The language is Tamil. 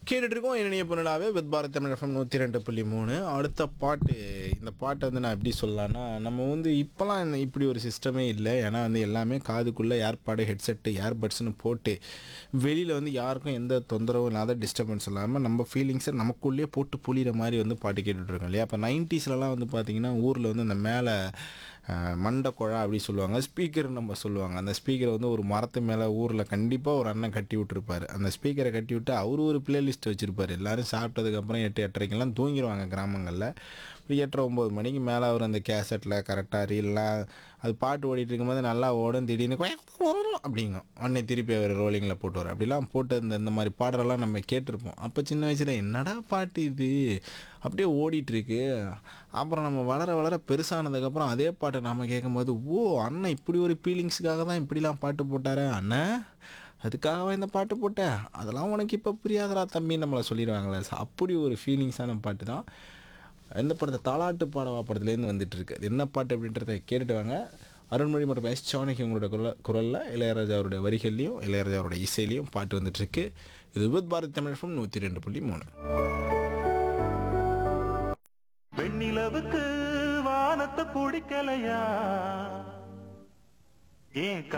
கேட்டுட்டு இருக்கோம் என்னைய பொருளாவே வித் பாரத் தமிழ் எஃப்எம் நூற்றி ரெண்டு புள்ளி மூணு அடுத்த பாட்டு இந்த பாட்டை வந்து நான் எப்படி சொல்லலாம்னா நம்ம வந்து இப்போலாம் இந்த இப்படி ஒரு சிஸ்டமே இல்லை ஏன்னா வந்து எல்லாமே காதுக்குள்ளே ஏர்பாடு ஹெட்செட்டு ஏர்பட்ஸ்னு போட்டு வெளியில் வந்து யாருக்கும் எந்த தொந்தரவும் இல்லாத டிஸ்டர்பன்ஸ் இல்லாமல் நம்ம ஃபீலிங்ஸை நமக்குள்ளேயே போட்டு புளிகிற மாதிரி வந்து பாட்டு கேட்டுட்டு இருக்கோம் இல்லையா அப்போ நைன்ட்டீஸ்லலாம் வந்து பார்த்திங்கன்னா ஊரில் வந்து இந்த மேலே மண்டை குழா அப்படி சொல்லுவாங்க ஸ்பீக்கர் நம்ம சொல்லுவாங்க அந்த ஸ்பீக்கரை வந்து ஒரு மரத்து மேலே ஊரில் கண்டிப்பாக ஒரு அண்ணன் கட்டி விட்டுருப்பாரு அந்த ஸ்பீக்கரை கட்டி விட்டு அவர் ஒரு பிளேலிஸ்ட் வச்சுருப்பார் எல்லோரும் சாப்பிட்டதுக்கப்புறம் எட்டு எட்டரைக்கெல்லாம் தூங்கிடுவாங்க கிராமங்களில் இப்படி எட்டரை ஒம்பது மணிக்கு மேலே அவர் அந்த கேசட்டில் கரெக்டாக ரீல்லாம் அது பாட்டு ஓடிட்டு இருக்கும்போது நல்லா ஓடும் திடீர்னு அப்படிங்கும் உடனே திருப்பி அவர் ரோலிங்கில் போட்டுவார் அப்படிலாம் போட்டு இந்த இந்த மாதிரி பாடலெல்லாம் நம்ம கேட்டிருப்போம் அப்போ சின்ன வயசில் என்னடா பாட்டு இது அப்படியே ஓடிட்டுருக்கு அப்புறம் நம்ம வளர வளர பெருசானதுக்கப்புறம் அதே பாட்டை நம்ம கேட்கும்போது ஓ அண்ணன் இப்படி ஒரு ஃபீலிங்ஸுக்காக தான் இப்படிலாம் பாட்டு போட்டாரா அண்ணன் அதுக்காக இந்த பாட்டு போட்டேன் அதெல்லாம் உனக்கு இப்போ புரியாதடா தம்பி நம்மளை சொல்லிடுவாங்களே So, அப்படி ஒரு ஃபீலிங்ஸான பாட்டு தான் இந்த படத்தை தாலாட்டு பாடவா படத்துலேருந்து வந்துட்டு இருக்கு அது என்ன பாட்டு அப்படின்றத கேட்டுட்டு வாங்க அருண்மொழி மற்றும் எஸ் சாணகி உங்களோட குரல குரலில் இளையராஜா அவருடைய வரிகள்லையும் இளையராஜா அவருடைய இசையிலையும் பாட்டு வந்துட்டு இருக்கு இது வித் பாரத் தமிழ் நூற்றி ரெண்டு புள்ளி மூணு வெண்ணிலவுக்கு வானத்தை பிடிக்கலையா ஏன்